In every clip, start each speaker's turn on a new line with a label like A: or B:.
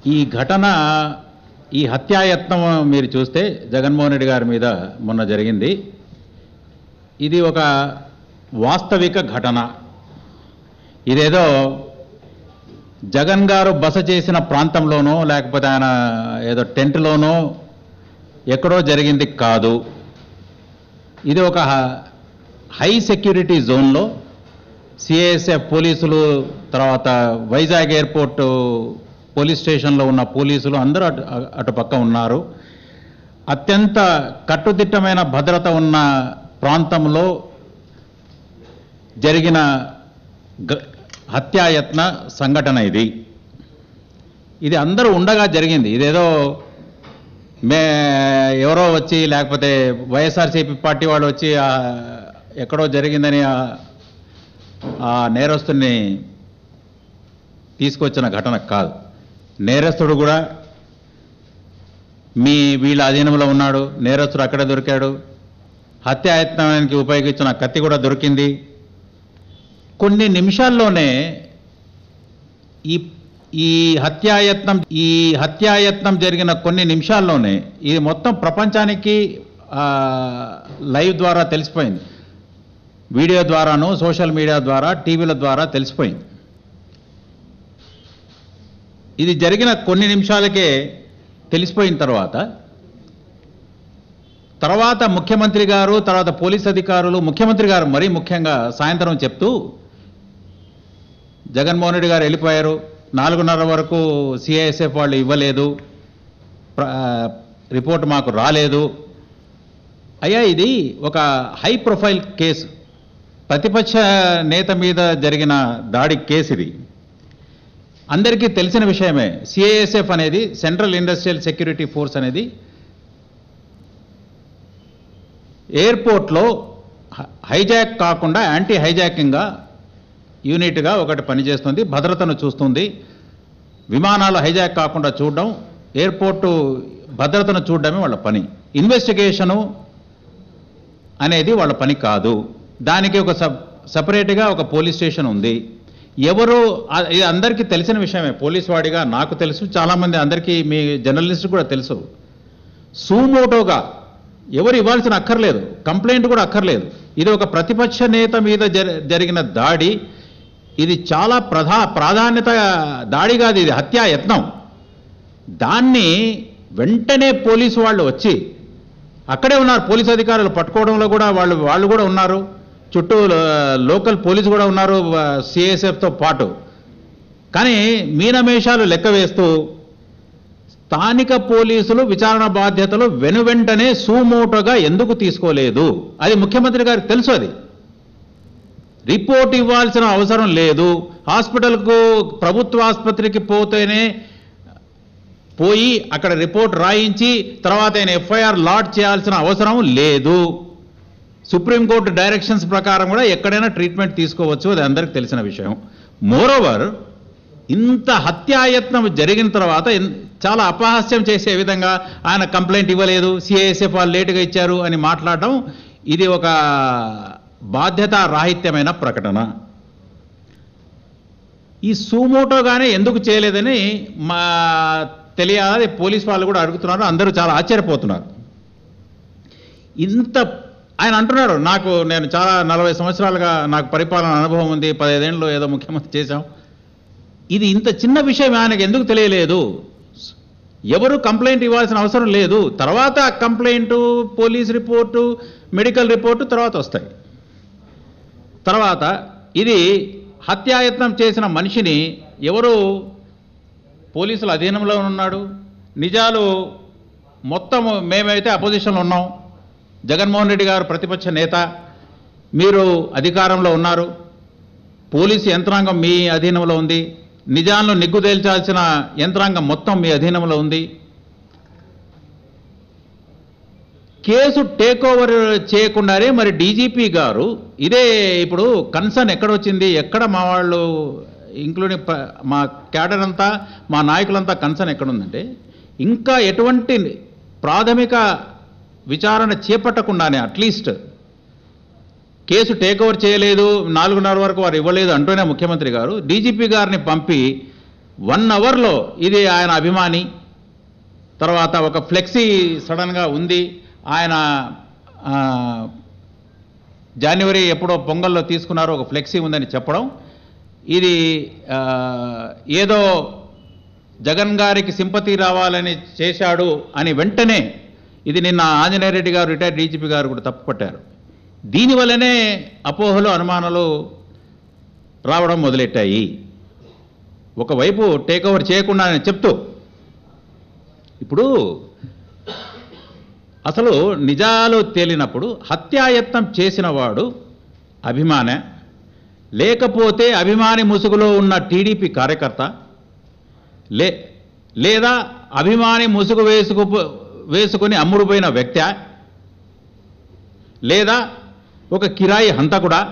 A: ఈ ఘటన ఈ హత్యాయత్నం మీరు చూస్తే జగన్మోహన్ రెడ్డి గారి మీద మొన్న జరిగింది ఇది ఒక వాస్తవిక ఘటన ఇదేదో జగన్ గారు బస చేసిన ప్రాంతంలోనో లేకపోతే ఆయన ఏదో టెంట్లోనో ఎక్కడో జరిగింది కాదు ఇది ఒక హై సెక్యూరిటీ జోన్లో సిఐఎస్ఎఫ్ పోలీసులు తర్వాత వైజాగ్ ఎయిర్పోర్ట్ పోలీస్ స్టేషన్లో ఉన్న పోలీసులు అందరూ అటు అటుపక్క ఉన్నారు అత్యంత కట్టుదిట్టమైన భద్రత ఉన్న ప్రాంతంలో జరిగిన గ- హత్యాయత్న సంఘటన ఇది ఇది అందరూ ఉండగా జరిగింది ఇదేదో మే ఎవరో వచ్చి లేకపోతే వైఎస్ఆర్సీపీ పార్టీ వాళ్ళు వచ్చి ఆ, ఎక్కడో జరిగిందని ఆ- ఆ నేరస్తుని తీసుకొచ్చిన ఘటన కాదు నేరస్తుడు కూడా మీ వీళ్ళ అధీనంలో ఉన్నాడు నేరస్తుడు అక్కడే దొరికాడు హత్యాయత్నానికి ఉపయోగించిన కత్తి కూడా దొరికింది కొన్ని నిమిషాల్లోనే ఈ ఈ హత్యాయత్నం ఈ హత్యాయత్నం జరిగిన కొన్ని నిమిషాల్లోనే ఇది మొత్తం ప్రపంచానికి ఆ, లైవ్ ద్వారా తెలిసిపోయింది వీడియో ద్వారాను సోషల్ మీడియా ద్వారా టీవీల ద్వారా తెలిసిపోయింది ఇది జరిగిన కొన్ని నిమిషాలకే తెలిసిపోయిన తర్వాత తర్వాత ముఖ్యమంత్రి గారు తర్వాత పోలీస్ అధికారులు ముఖ్యమంత్రి గారు మరీ ముఖ్యంగా సాయంత్రం చెప్తూ జగన్మోహన్ రెడ్డి గారు వెళ్ళిపోయారు నాలుగున్నర వరకు సిఐఎస్ఎఫ్ వాళ్ళు ఇవ్వలేదు ప్ర- రిపోర్ట్ మాకు రాలేదు అయ్యా ఇది ఒక హై ప్రొఫైల్ కేసు ప్రతిపక్ష నేత మీద జరిగిన దాడి కేసు ఇది అందరికీ తెలిసిన విషయమే సిఐఎస్ఎఫ్ అనేది సెంట్రల్ ఇండస్ట్రియల్ సెక్యూరిటీ ఫోర్స్ అనేది ఎయిర్పోర్ట్లో హ- హైజాక్ కాకుండా యాంటీ హైజాకింగ్గా యూనిట్గా ఒకటి పనిచేస్తుంది భద్రతను చూస్తుంది విమానాలు హైజాక్ కాకుండా చూడడం ఎయిర్పోర్టు భద్రతను చూడడమే వాళ్ళ పని ఇన్వెస్టిగేషను అనేది వాళ్ళ పని కాదు దానికి ఒక సబ్ సపరేట్గా ఒక పోలీస్ స్టేషన్ ఉంది ఎవరు ఆ- ఇది అందరికీ తెలిసిన విషయమే పోలీస్ వాడిగా నాకు తెలుసు చాలామంది అందరికీ మీ జర్నలిస్ట్ కూడా తెలుసు సూమోటోగా ఎవరు ఇవ్వాల్సిన అక్కర్లేదు కంప్లైంట్ కూడా అక్కర్లేదు ఇది ఒక ప్రతిపక్ష నేత మీద జరి- జరిగిన దాడి ఇది చాలా ప్రధా ప్రాధాన్యత దాడి కాదు ఇది హత్యాయత్నం దాన్ని వెంటనే పోలీసు వాళ్ళు వచ్చి అక్కడే ఉన్నారు పోలీసు అధికారులు పట్టుకోవడంలో కూడా వాళ్ళు వాళ్ళు కూడా ఉన్నారు చుట్టూ లో- లోకల్ పోలీసు కూడా ఉన్నారు సిఎస్ఎఫ్తో పాటు కానీ మీనమేషాలు లెక్క వేస్తూ స్థానిక పోలీసులు విచారణ బాధ్యతలు వెనువెంటనే సూమోటోగా ఎందుకు తీసుకోలేదు అది ముఖ్యమంత్రి గారికి తెలుసు అది రిపోర్ట్ ఇవ్వాల్సిన అవసరం లేదు హాస్పిటల్కు ప్రభుత్వ ఆసుపత్రికి పోతేనే పోయి అక్కడ రిపోర్ట్ రాయించి తర్వాత ఆయన ఎఫ్ఐఆర్ లాడ్ చేయాల్సిన అవసరం లేదు సుప్రీంకోర్టు డైరెక్షన్స్ ప్రకారం కూడా ఎక్కడైనా ట్రీట్మెంట్ తీసుకోవచ్చు అది అందరికి తెలిసిన విషయం మోరోవర్ ఇంత హత్యాయత్నం జరిగిన తర్వాత ఎన్- చాలా అపహాస్యం చేసే విధంగా ఆయన కంప్లైంట్ ఇవ్వలేదు సిఐఎస్ఎఫ్ వాళ్ళు లేటుగా ఇచ్చారు అని మాట్లాడడం ఇది ఒక బాధ్యత రాహిత్యమైన ప్రకటన ఈ సూమోటోగానే ఎందుకు చేయలేదని మా తెలియాలి పోలీస్ వాళ్ళు కూడా అడుగుతున్నారు అందరూ చాలా ఆశ్చర్యపోతున్నారు ఇంత ఆయన అంటున్నాడు నాకు నేను చాలా నలభై సంవత్సరాలుగా నాకు పరిపాలన అనుభవం ఉంది పదిహేదేళ్ళు ఏదో ముఖ్యమంత్రి చేశాం ఇది ఇంత చిన్న విషయం ఆయనకు ఎందుకు తెలియలేదు ఎవరు కంప్లైంట్ ఇవ్వాల్సిన అవసరం లేదు తర్వాత complaint police report medical report తర్వాత వస్తాయి తర్వాత ఇది హత్యాయత్నం చేసిన మనిషిని ఎవరు పోలీసుల అధీనంలో ఉన్నాడు నిజాలు మొత్తం మేమైతే అపోజిషన్లో ఉన్నాం జగన్మోహన్ రెడ్డి గారు ప్రతిపక్ష నేత మీరు అధికారంలో ఉన్నారు పోలీసు యంత్రాంగం మీ అధీనంలో ఉంది నిజాలను నిగ్గు తేల్చాల్సిన యంత్రాంగం మొత్తం మీ అధీనంలో ఉంది కేసు టేక్ ఓవర్ చేయకుండానే మరి డీజీపీ గారు ఇదే ఇప్పుడు కన్సర్న్ ఎక్కడ వచ్చింది ఎక్కడ మా వాళ్ళు ఇంక్లూడింగ్ ప- మా క్యాడర్ అంతా మా నాయకులంతా కన్సర్న్ ఎక్కడ ఉందంటే ఇంకా ఎటువంటి ప్రాథమిక విచారణ చేపట్టకుండానే అట్లీస్ట్ కేసు టేక్ ఓవర్ చేయలేదు నాలుగున్నర వరకు వారు ఇవ్వలేదు అంటూనే ముఖ్యమంత్రి గారు డీజీపీ గారిని పంపి వన్ అవర్లో ఇది ఆయన అభిమాని తర్వాత ఒక ఫ్లెక్సీ సడన్గా ఉంది ఆయన ఆ, జనవరి ఎప్పుడో పొంగల్లో తీసుకున్నారో ఒక ఫ్లెక్సీ ఉందని చెప్పడం ఇది ఆ, ఏదో జగన్ గారికి సింపతి రావాలని చేశాడు అని వెంటనే ఇది నిన్న ఆంజనేయ రెడ్డి గారు రిటైర్డ్ డీజీపీ గారు కూడా తప్పుపట్టారు దీనివల్లనే అపోహలు అనుమానాలు రావడం మొదలెట్టాయి ఒకవైపు టేక్ ఓవర్ చేయకుండా అని చెప్తూ ఇప్పుడు అసలు నిజాలు తేలినప్పుడు హత్యాయత్నం చేసిన వాడు అభిమాన లేకపోతే అభిమాని ముసుగులో ఉన్న టీడీపీ కార్యకర్త లే లేదా అభిమాని ముసుగు వేసుకు వేసుకుని అమ్ముడుపోయిన వ్యక్తి లేదా ఒక కిరాయి హంతకుడా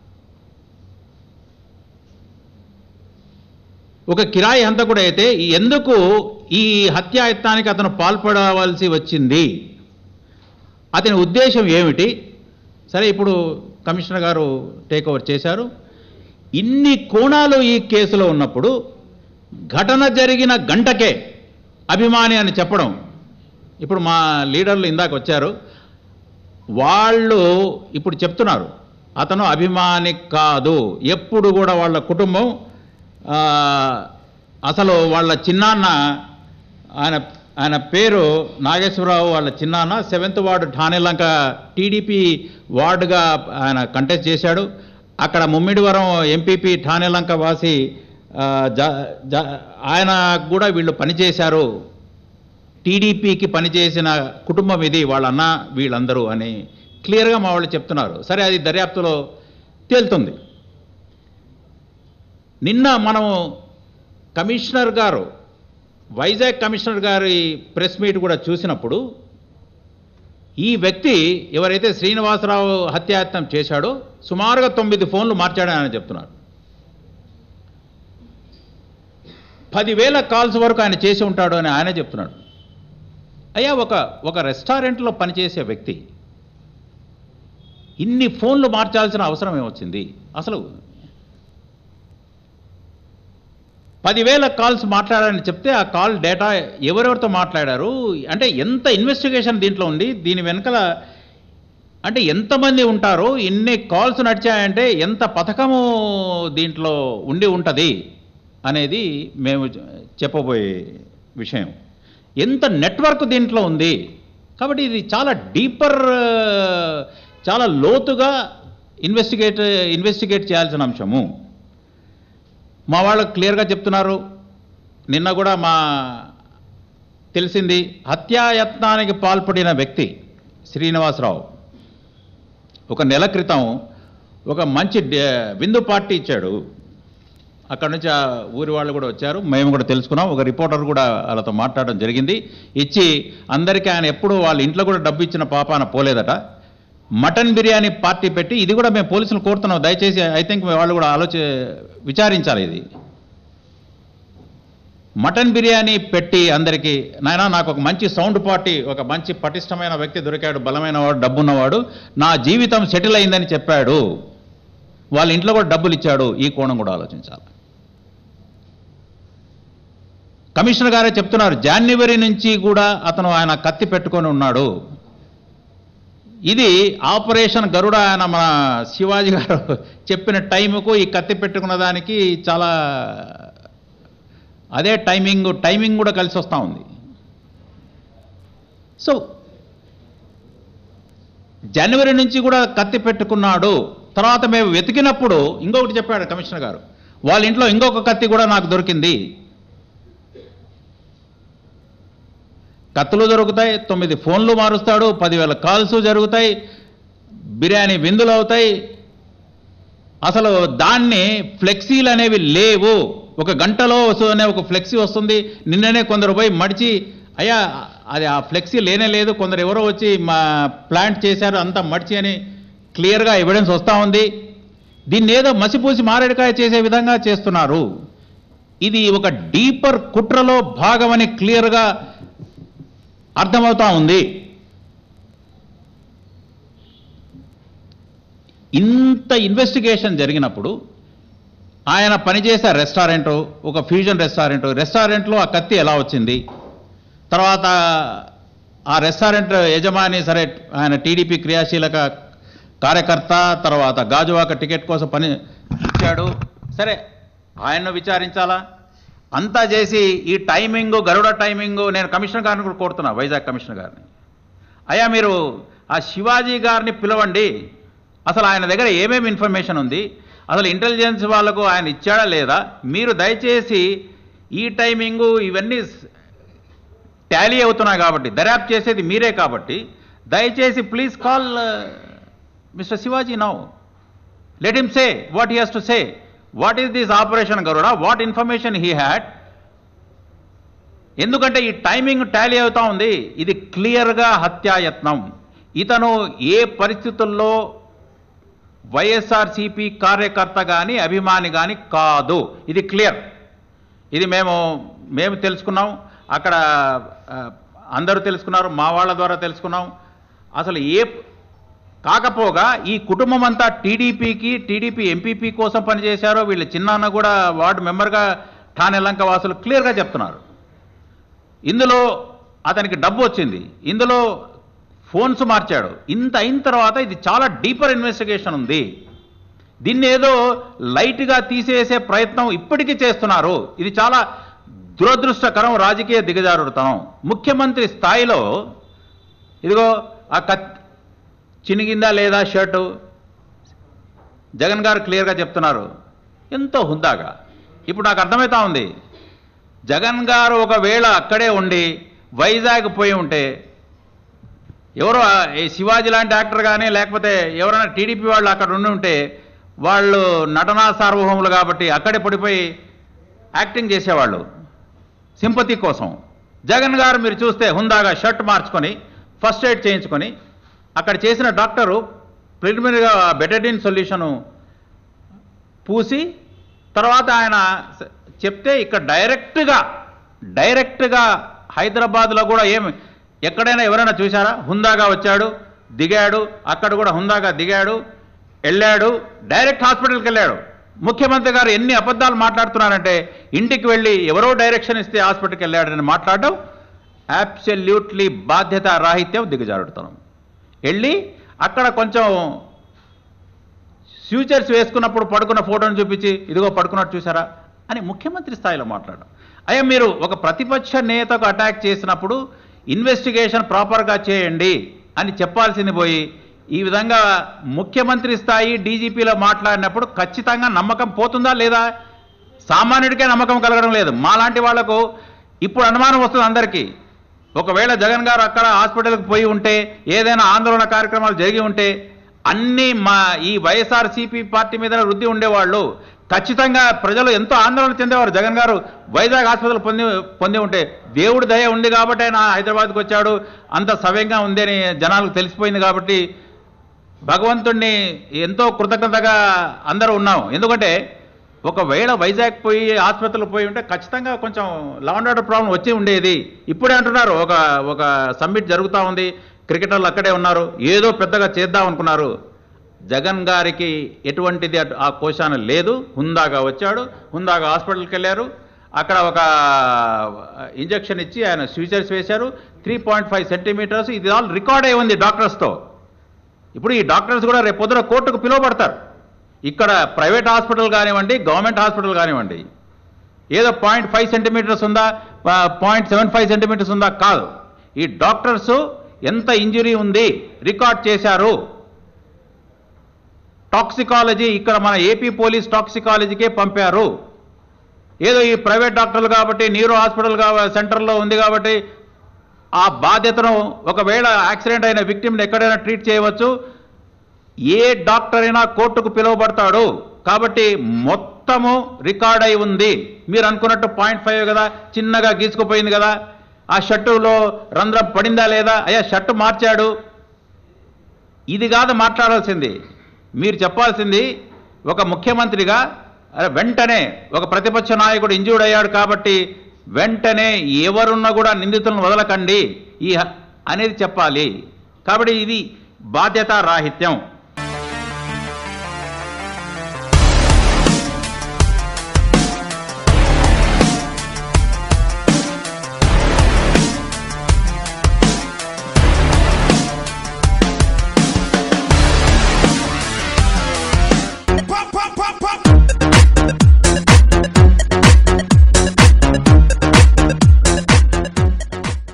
A: ఒక కిరాయి హంతకుడు అయితే ఎందుకు ఈ హత్యాయత్నానికి అతను పాల్పడవలసి వచ్చింది అతని ఉద్దేశం ఏమిటి సరే ఇప్పుడు కమిషనర్ గారు టేక్ ఓవర్ చేశారు ఇన్ని కోణాలు ఈ కేసులో ఉన్నప్పుడు ఘటన జరిగిన గంటకే అభిమాని అని చెప్పడం ఇప్పుడు మా లీడర్లు ఇందాక వచ్చారు వాళ్ళు ఇప్పుడు చెప్తున్నారు అతను అభిమాని కాదు ఎప్పుడు కూడా వాళ్ళ కుటుంబం ఆ, అసలు వాళ్ళ చిన్నాన్న ఆయన ఆయన పేరు నాగేశ్వరరావు వాళ్ళ చిన్నాన్న సెవెంత్ వార్డు ఠానేలంక టీడీపీ వార్డుగా ఆయన కంటెస్ట్ చేశాడు అక్కడ ముమ్మిడివరం ఎంపీపీ ఠానేలంక వాసి ఆ, జ- జ- ఆయన కూడా వీళ్ళు పనిచేశారు టీడీపీకి పనిచేసిన కుటుంబం ఇది వాళ్ళ అన్న వీళ్ళందరూ అని క్లియర్గా మా వాళ్ళు చెప్తున్నారు సరే అది దర్యాప్తులో తేలుతుంది నిన్న మనము కమిషనర్ గారు వైజాగ్ కమిషనర్ గారి ప్రెస్ మీట్ కూడా చూసినప్పుడు ఈ వ్యక్తి ఎవరైతే శ్రీనివాసరావు హత్యాయత్నం చేశాడో సుమారుగా తొమ్మిది ఫోన్లు మార్చాడని ఆయన చెప్తున్నారు పదివేల కాల్స్ వరకు ఆయన చేసి ఉంటాడు అని ఆయన చెప్తున్నాడు అయ్యా ఒక ఒక రెస్టారెంట్లో పనిచేసే వ్యక్తి ఇన్ని ఫోన్లు మార్చాల్సిన అవసరం ఏమొచ్చింది అసలు పదివేల కాల్స్ మాట్లాడాలని చెప్తే ఆ కాల్ డేటా ఎవరెవరితో మాట్లాడారు అంటే ఎంత ఇన్వెస్టిగేషన్ దీంట్లో ఉంది దీని వెనకల అంటే ఎంతమంది ఉంటారో ఇన్ని కాల్స్ నడిచాయంటే ఎంత పథకము దీంట్లో ఉండి ఉంటుంది అనేది మేము చెప్పబోయే విషయం ఎంత నెట్వర్క్ దీంట్లో ఉంది కాబట్టి ఇది చాలా డీపర్ చాలా లోతుగా ఇన్వెస్టిగేట్ ఇన్వెస్టిగేట్ చేయాల్సిన అంశము మా వాళ్ళు క్లియర్గా చెప్తున్నారు నిన్న కూడా మా తెలిసింది హత్యాయత్నానికి పాల్పడిన వ్యక్తి శ్రీనివాసరావు ఒక నెల క్రితం ఒక మంచి డే- విందు పార్టీ ఇచ్చాడు అక్కడ నుంచి ఆ ఊరి వాళ్ళు కూడా వచ్చారు మేము కూడా తెలుసుకున్నాం ఒక రిపోర్టర్ కూడా వాళ్ళతో మాట్లాడడం జరిగింది ఇచ్చి అందరికీ ఆయన ఎప్పుడు వాళ్ళ ఇంట్లో కూడా డబ్బు ఇచ్చిన పాపాన పోలేదట మటన్ బిర్యానీ పార్టీ పెట్టి ఇది కూడా మేము పోలీసులు కోరుతున్నాం దయచేసి ఐ థింక్ వాళ్ళు కూడా ఆలోచి విచారించాలి ఇది మటన్ బిర్యానీ పెట్టి అందరికీ నాయనా నాకు ఒక మంచి సౌండ్ పార్టీ ఒక మంచి పటిష్టమైన వ్యక్తి దొరికాడు బలమైన వాడు డబ్బున్నవాడు నా జీవితం సెటిల్ అయిందని చెప్పాడు వాళ్ళ ఇంట్లో కూడా డబ్బులు ఇచ్చాడు ఈ కోణం కూడా ఆలోచించాలి కమిషనర్ గారే చెప్తున్నారు జాన్యువరి నుంచి కూడా అతను ఆయన కత్తి పెట్టుకొని ఉన్నాడు ఇది ఆపరేషన్ గరుడ ఆయన మన శివాజీ గారు చెప్పిన టైంకు ఈ కత్తి పెట్టుకున్న దానికి చాలా అదే టైమింగ్ టైమింగ్ కూడా కలిసి వస్తూ ఉంది సో జనవరి నుంచి కూడా కత్తి పెట్టుకున్నాడు తర్వాత మేము వెతికినప్పుడు ఇంకొకటి చెప్పాడు కమిషనర్ గారు వాళ్ళ ఇంట్లో ఇంకొక కత్తి కూడా నాకు దొరికింది కత్తులు దొరుకుతాయి తొమ్మిది ఫోన్లు మారుస్తాడు పదివేల కాల్స్ జరుగుతాయి బిర్యానీ విందులు అవుతాయి అసలు దాన్ని ఫ్లెక్సీలు అనేవి లేవు ఒక గంటలో వస్తుందనే ఒక ఫ్లెక్సీ వస్తుంది నిన్ననే కొందరు పోయి మడిచి అయ్యా అది ఆ ఫ్లెక్సీ లేనే లేదు కొందరు ఎవరో వచ్చి మా ప్లాంట్ చేశారు అంతా మడిచి అని క్లియర్గా ఎవిడెన్స్ వస్తూ ఉంది దీన్ని ఏదో మసిపూసి మారేడుకాయ చేసే విధంగా చేస్తున్నారు ఇది ఒక డీపర్ కుట్రలో భాగమని క్లియర్గా అర్థమవుతా ఉంది ఇంత ఇన్వెస్టిగేషన్ జరిగినప్పుడు ఆయన పనిచేసే రెస్టారెంట్ ఒక ఫ్యూజన్ రెస్టారెంట్ రెస్టారెంట్లో ఆ కత్తి ఎలా వచ్చింది తర్వాత ఆ రెస్టారెంట్ యజమాని సరే ఆయన టీడీపీ క్రియాశీలక కార్యకర్త తర్వాత గాజువాక టికెట్ కోసం పని ఇచ్చాడు సరే ఆయన్ను విచారించాలా అంతా చేసి ఈ టైమింగ్ గరుడ టైమింగ్ నేను కమిషనర్ గారిని కూడా కోరుతున్నా వైజాగ్ కమిషనర్ గారిని అయ్యా మీరు ఆ శివాజీ గారిని పిలవండి అసలు ఆయన దగ్గర ఏమేమి ఇన్ఫర్మేషన్ ఉంది అసలు ఇంటెలిజెన్స్ వాళ్ళకు ఆయన ఇచ్చాడా లేదా మీరు దయచేసి ఈ టైమింగు ఇవన్నీ టాలీ అవుతున్నాయి కాబట్టి దర్యాప్తు చేసేది మీరే కాబట్టి దయచేసి please call mister Shivaji now let him say what he has to say what is this operation Garuda what information he had ఎందుకంటే ఈ టైమింగ్ టాలీ అవుతా ఉంది ఇది క్లియర్గా హత్యాయత్నం ఇతను ఏ పరిస్థితుల్లో వైఎస్ఆర్సిపి కార్యకర్త కానీ అభిమాని కానీ కాదు ఇది క్లియర్ ఇది మేము మేము తెలుసుకున్నాం అక్కడ ఆ, అందరూ తెలుసుకున్నారు మా వాళ్ళ ద్వారా తెలుసుకున్నాం అసలు ఏ కాకపోగా ఈ కుటుంబం అంతా టీడీపీకి టీడీపీ ఎంపీపీ కోసం పనిచేశారో వీళ్ళ చిన్నాన్న కూడా వార్డు మెంబర్గా ఠానెలంక వాసులు క్లియర్గా చెప్తున్నారు ఇందులో అతనికి డబ్బు వచ్చింది ఇందులో ఫోన్స్ మార్చాడు ఇంత అయిన తర్వాత ఇది చాలా డీపర్ ఇన్వెస్టిగేషన్ ఉంది దీన్ని ఏదో లైట్గా తీసేసే ప్రయత్నం ఇప్పటికీ చేస్తున్నారు ఇది చాలా దురదృష్టకరం రాజకీయ దిగజారుడుతనం ముఖ్యమంత్రి స్థాయిలో ఇదిగో ఆ కత్ చినిగిందా లేదా షర్టు జగన్ గారు క్లియర్గా చెప్తున్నారు ఎంతో హుందాగా ఇప్పుడు నాకు అర్థమవుతా ఉంది జగన్ గారు ఒకవేళ అక్కడే ఉండి వైజాగ్ పోయి ఉంటే ఎవరో ఆ ఈ శివాజీ లాంటి యాక్టర్ కానీ లేకపోతే ఎవరైనా టీడీపీ వాళ్ళు అక్కడ ఉండి ఉంటే వాళ్ళు నటనా సార్వభౌములు కాబట్టి అక్కడే పడిపోయి యాక్టింగ్ చేసేవాళ్ళు సింపతి కోసం జగన్ గారు మీరు చూస్తే హుందాగా షర్ట్ మార్చుకొని ఫస్ట్ ఎయిడ్ చేయించుకొని అక్కడ చేసిన డాక్టరు ప్రిలిమినరీగా బెటడిన్ సొల్యూషను పూసి తర్వాత ఆయన స- చెప్తే ఇక్కడ డైరెక్ట్గా డైరెక్ట్గా హైదరాబాద్లో కూడా ఏమి ఎక్కడైనా ఎవరైనా చూశారా హుందాగా వచ్చాడు దిగాడు అక్కడ కూడా హుందాగా దిగాడు వెళ్ళాడు డైరెక్ట్ హాస్పిటల్కి వెళ్ళాడు ముఖ్యమంత్రి గారు ఎన్ని అబద్ధాలు మాట్లాడుతున్నారంటే ఇంటికి వెళ్ళి ఎవరో డైరెక్షన్ ఇస్తే హాస్పిటల్కి వెళ్ళాడని మాట్లాడడం అబ్సల్యూట్లీ బాధ్యత రాహిత్యం దిగజారుడుతనం వెళ్ళి అక్కడ కొంచెం ఫ్యూచర్స్ వేసుకున్నప్పుడు పడుకున్న ఫోటోని చూపించి ఇదిగో పడుకున్నట్టు చూసారా అని ముఖ్యమంత్రి స్థాయిలో మాట్లాడడం అయ్యా మీరు ఒక ప్రతిపక్ష నేతకు అటాక్ చేసినప్పుడు ఇన్వెస్టిగేషన్ ప్రాపర్గా చేయండి అని చెప్పాల్సింది పోయి ఈ విధంగా ముఖ్యమంత్రి స్థాయి డీజీపీలో మాట్లాడినప్పుడు ఖచ్చితంగా నమ్మకం పోతుందా లేదా సామాన్యుడికే నమ్మకం కలగడం లేదు మాలాంటి వాళ్లకు ఇప్పుడు అనుమానం వస్తుంది అందరికీ ఒకవేళ జగన్ గారు అక్కడ హాస్పిటల్కి పోయి ఉంటే ఏదైనా ఆందోళన కార్యక్రమాలు జరిగి ఉంటే అన్ని మా ఈ వైఎస్ఆర్సీపీ పార్టీ మీద వృద్ధి ఉండేవాళ్ళు ఖచ్చితంగా ప్రజలు ఎంతో ఆందోళన చెందేవారు జగన్ గారు వైజాగ్ హాస్పిటల్ పొంది పొంది ఉంటే దేవుడి దయ ఉంది కాబట్టి ఆయన హైదరాబాద్కి వచ్చాడు అంత సవ్యంగా ఉంది అని జనాలకు తెలిసిపోయింది కాబట్టి భగవంతుణ్ణి ఎంతో కృతజ్ఞతగా అందరూ ఉన్నాం ఎందుకంటే ఒకవేళ వైజాగ్ పోయి ఆసుపత్రులు పోయి ఉంటే ఖచ్చితంగా కొంచెం లా అండ్ ఆర్డర్ ప్రాబ్లం వచ్చి ఉండేది ఇప్పుడే అంటున్నారు ఒక ఒక సమ్మిట్ జరుగుతూ ఉంది క్రికెటర్లు అక్కడే ఉన్నారు ఏదో పెద్దగా చేద్దాం అనుకున్నారు జగన్ గారికి ఎటువంటిది అటు- ఆ కోశాన లేదు హుందాగా వచ్చాడు హుందాగా హాస్పిటల్కి వెళ్ళారు అక్కడ ఒక ఇంజెక్షన్ ఇచ్చి ఆయన స్విచర్స్ వేశారు త్రీ పాయింట్ ఫైవ్ సెంటీమీటర్స్ ఇది ఆల్ రికార్డ్ అయి ఉంది డాక్టర్స్తో ఇప్పుడు ఈ డాక్టర్స్ కూడా రేపు పొద్దున కోర్టుకు పిలువబడతారు ఇక్కడ ప్రైవేట్ హాస్పిటల్ కానివ్వండి గవర్నమెంట్ హాస్పిటల్ కానివ్వండి ఏదో పాయింట్ ఫైవ్ సెంటీమీటర్స్ ఉందా పాయింట్ సెవెన్ ఫైవ్ సెంటీమీటర్స్ ఉందా కాదు ఈ డాక్టర్స్ ఎంత ఇంజురీ ఉంది రికార్డ్ చేశారు టాక్సికాలజీ ఇక్కడ మన ఏపీ పోలీస్ టాక్సికాలజీకే పంపారు ఏదో ఈ ప్రైవేట్ డాక్టర్లు కాబట్టి న్యూరో హాస్పిటల్ కా సెంటర్లో ఉంది కాబట్టి ఆ బాధ్యతను ఒకవేళ యాక్సిడెంట్ అయిన విక్టిమ్ని ఎక్కడైనా ట్రీట్ చేయవచ్చు ఏ డాక్టర్ అయినా కోర్టుకు పిలువబడతాడు కాబట్టి మొత్తము రికార్డ్ అయి ఉంది మీరు అనుకున్నట్టు పాయింట్ ఫైవ్ కదా చిన్నగా గీసుకుపోయింది కదా ఆ షర్టులో రంధ్రం పడిందా లేదా అయ్యా షర్టు మార్చాడు ఇది కాదు మాట్లాడాల్సింది మీరు చెప్పాల్సింది ఒక ముఖ్యమంత్రిగా అరే వెంటనే ఒక ప్రతిపక్ష నాయకుడు ఇంజూర్డ్ అయ్యాడు కాబట్టి వెంటనే ఎవరున్నా కూడా నిందితులను వదలకండి ఈ హ- అనేది చెప్పాలి కాబట్టి ఇది బాధ్యత రాహిత్యం